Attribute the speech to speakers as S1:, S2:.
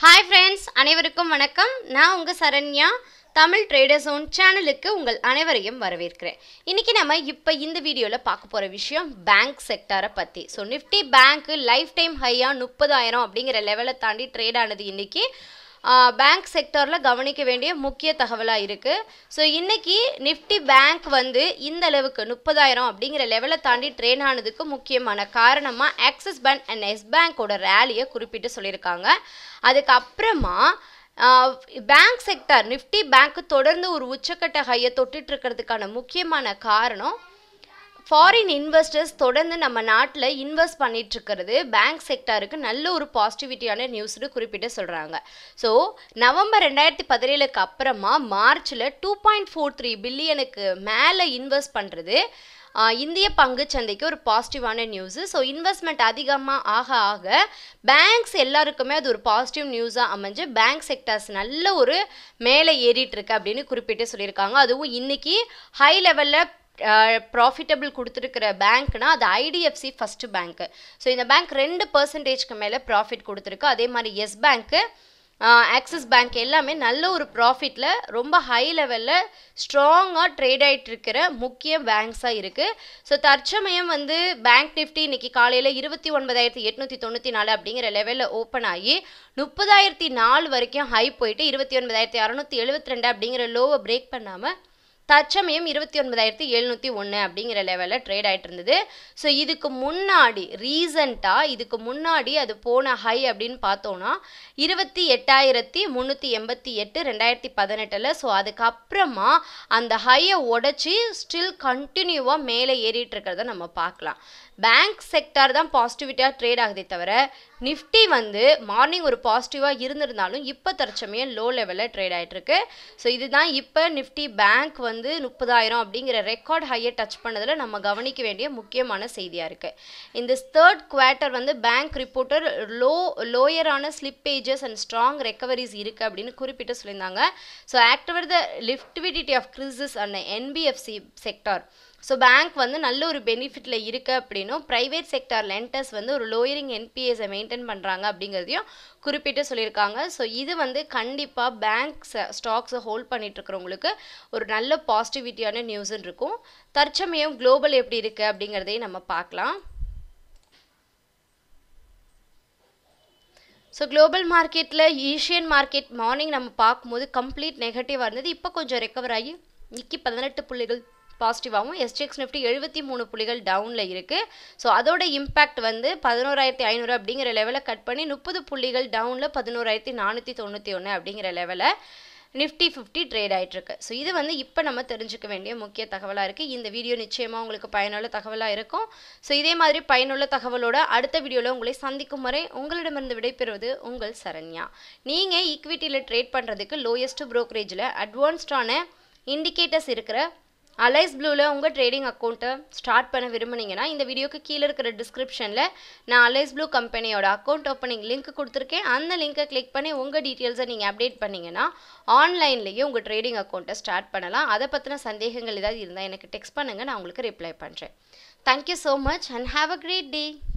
S1: hi friends அனைவருக்கும் வணக்கம் நான் உங்கள் சரண்யா தமிழ் ட்ரேடர் ஜோன் சேனலுக்கு உங்கள் அனைவரையும் வரவேற்கிறேன் இன்றைக்கி நம்ம இப்போ இந்த வீடியோவில் பார்க்க போகிற விஷயம் பேங்க் செக்டாரை பற்றி ஸோ நிஃப்டி பேங்க்கு லைஃப் டைம் ஹையாக முப்பதாயிரம் அப்படிங்கிற லெவலை தாண்டி ட்ரேட் ஆனது இன்றைக்கி பேங்க் செக்டாரில் கவனிக்க வேண்டிய முக்கிய தகவலாக இருக்குது ஸோ இன்றைக்கி நிஃப்டி பேங்க் வந்து இந்த அளவுக்கு முப்பதாயிரம் அப்படிங்கிற லெவலை தாண்டி ட்ரெயின் ஆனதுக்கு முக்கியமான காரணமாக ஆக்சிஸ் பேங்க் அண்ட் எஸ் பேங்க்கோட ரேலியை குறிப்பிட்டு சொல்லியிருக்காங்க அதுக்கப்புறமா பேங்க் செக்டார் நிஃப்டி பேங்க் தொடர்ந்து ஒரு உச்சக்கட்ட ஹையை தொட்டுட்டு இருக்கிறதுக்கான முக்கியமான காரணம் ஃபாரின் இன்வெஸ்டர்ஸ் தொடர்ந்து நம்ம நாட்டில் இன்வெஸ்ட் பண்ணிட்டு இருக்கிறது பேங்க் செக்டாருக்கு நல்ல ஒரு பாசிட்டிவிட்டியான நியூஸ்னு குறிப்பிட்டு சொல்கிறாங்க ஸோ நவம்பர் ரெண்டாயிரத்தி பதினேழுக்கு அப்புறமா மார்ச்சில் டூ பாயிண்ட் ஃபோர் த்ரீ பில்லியனுக்கு மேலே இன்வெஸ்ட் பண்ணுறது இந்திய பங்கு சந்தைக்கு ஒரு பாசிட்டிவான நியூஸு ஸோ இன்வெஸ்ட்மெண்ட் அதிகமாக ஆக ஆக பேங்க்ஸ் எல்லாருக்குமே அது ஒரு பாசிட்டிவ் நியூஸாக அமைஞ்சு பேங்க் செக்டர்ஸ் நல்ல ஒரு மேலே ஏறிட்டு இருக்கு அப்படின்னு குறிப்பிட்டு சொல்லியிருக்காங்க அதுவும் இன்னைக்கு ஹை லெவலில் ப்ராஃபிட்டபிள் கொடுத்துருக்கிற பேங்க்னா அது ஐடிஎஃப்சி ஃபஸ்ட்டு பேங்க்கு ஸோ இந்த பேங்க் ரெண்டு பர்சன்டேஜ்க்கு மேலே ப்ராஃபிட் கொடுத்துருக்கு அதே மாதிரி எஸ் பேங்க்கு ஆக்சிஸ் பேங்க் எல்லாமே நல்ல ஒரு ப்ராஃபிட்டில் ரொம்ப ஹை லெவலில் ஸ்ட்ராங்காக ட்ரேட் ஆகிட்டு இருக்கிற முக்கிய பேங்க்ஸாக இருக்குது ஸோ தற்சமயம் வந்து பேங்க் நிஃப்டி இன்னைக்கு காலையில் இருபத்தி ஒன்பதாயிரத்தி எட்நூற்றி தொண்ணூற்றி நாலு அப்படிங்கிற லெவலில் ஓப்பன் ஆகி முப்பதாயிரத்தி நாலு வரைக்கும் ஹை போயிட்டு இருபத்தி ஒன்பதாயிரத்தி அறநூற்றி எழுபத்தி ரெண்டு அப்படிங்கிற லோவை பிரேக் பண்ணாமல் தற்சமயம் இருபத்தி ஒன்பதாயிரத்தி எழுநூற்றி ஒன்று அப்படிங்கிற லெவலில் ட்ரேட் ஆகிட்டு இருந்தது ஸோ இதுக்கு முன்னாடி ரீசண்டாக இதுக்கு முன்னாடி அது போன ஹை அப்படின்னு பார்த்தோன்னா இருபத்தி எட்டாயிரத்தி முந்நூற்றி எண்பத்தி எட்டு ரெண்டாயிரத்தி பதினெட்டில் ஸோ அதுக்கப்புறமா அந்த ஹையை உடச்சி ஸ்டில் கண்டினியூவாக மேலே ஏறிட்டு இருக்கிறத நம்ம பார்க்கலாம் பேங்க் செக்டார் தான் பாசிட்டிவிட்டியாக ட்ரேட் ஆகுதே தவிர நிஃப்டி வந்து மார்னிங் ஒரு பாசிட்டிவாக இருந்திருந்தாலும் இப்போ தற்சமயம் லோ லெவலில் ட்ரேட் ஆகிட்டு இருக்கு ஸோ இதுதான் இப்போ நிஃப்டி பேங்க் வந்து முப்பதாயிரம் அப்படிங்கிற ரெக்கார்ட் ஹையை டச் பண்ணதில் நம்ம கவனிக்க வேண்டிய முக்கியமான செய்தியாக இருக்குது இந்த தேர்ட் குவார்ட்டர் வந்து பேங்க் ரிப்போர்ட்டர் லோ லோயரான ஸ்லிப்பேஜஸ் அண்ட் ஸ்ட்ராங் ரெக்கவரிஸ் இருக்குது அப்படின்னு குறிப்பிட்டு சொல்லியிருந்தாங்க so active the liquidity of crisis and NBFC sector so bank வந்து நல்ல ஒரு பெனிஃபிட்டில் இருக்குது அப்படின்னும் ப்ரைவேட் செக்டார் லென்டர்ஸ் வந்து ஒரு லோயரிங் என்பிஎஸை மெயின்டைன் பண்ணுறாங்க அப்படிங்கிறதையும் குறிப்பிட்டு சொல்லியிருக்காங்க ஸோ இது வந்து கண்டிப்பாக பேங்க் ஸ்டாக்ஸை ஹோல்ட் பண்ணிட்டு இருக்கிறவங்களுக்கு ஒரு நல்ல பாசிட்டிவிட்டியான நியூஸ்ன்னு இருக்கும் தற்சமயம் குளோபல் எப்படி இருக்குது அப்படிங்கிறதையும் நம்ம பார்க்கலாம் ஸோ குளோபல் மார்க்கெட்டில் ஏஷியன் மார்க்கெட் மார்னிங் நம்ம பார்க்கும்போது கம்ப்ளீட் நெகட்டிவாக இருந்தது இப்போ கொஞ்சம் ரெக்கவர் ஆகி நிக்கி பதினெட்டு புள்ளிகள் பாசிட்டிவாகவும் எஸ்டிஎக்ஸ் நிஃப்டி எழுபத்தி மூணு புள்ளிகள் டவுனில் இருக்குது ஸோ அதோட இம்பேக்ட் வந்து பதினோராயிரத்தி ஐநூறு அப்படிங்கிற லெவலில் கட் பண்ணி முப்பது புள்ளிகள் டவுனில் பதினோராயிரத்தி நானூற்றி தொண்ணூற்றி ஒன்று அப்படிங்கிற லெவலில் நிஃப்டி ஃபிஃப்டி ட்ரேட் ஆகிட்டுருக்கு ஸோ இது வந்து இப்போ நம்ம தெரிஞ்சுக்க வேண்டிய முக்கிய தகவலாக இருக்குது இந்த வீடியோ நிச்சயமாக உங்களுக்கு பயனுள்ள தகவலாக இருக்கும் ஸோ இதே மாதிரி பயனுள்ள தகவலோட அடுத்த வீடியோவில் உங்களை சந்திக்கும் வரை உங்களிடமிருந்து விடைபெறுவது உங்கள் சரண்யா நீங்கள் ஈக்விட்டியில் ட்ரேட் பண்ணுறதுக்கு லோயஸ்ட் ப்ரோக்கரேஜில் அட்வான்ஸ்டான இண்டிகேட்டர்ஸ் இருக்கிற அலைஸ் ப்ளூவில் உங்கள் ட்ரேடிங் அக்கௌண்ட்டை ஸ்டார்ட் பண்ண விரும்புனீங்கன்னா இந்த வீடியோக்கு கீழே இருக்கிற டிஸ்கிரிப்ஷனில் நான் அலைஸ் ப்ளூ கம்பெனியோட அக்கௌண்ட் ஓப்பனிங் லிங்க் கொடுத்துருக்கேன் அந்த லிங்க்கை கிளிக் பண்ணி உங்கள் டீட்டெயில்ஸை நீங்கள் அப்டேட் பண்ணிங்கன்னா ஆன்லைன்லேயே உங்கள் ட்ரேடிங் அக்கௌண்ட்டை ஸ்டார்ட் பண்ணலாம் அதை பற்றின சந்தேகங்கள் ஏதாவது இருந்தால் எனக்கு டெக்ஸ்ட் பண்ணுங்கள் நான் உங்களுக்கு ரிப்ளை பண்ணுறேன் thank you so much and have a great day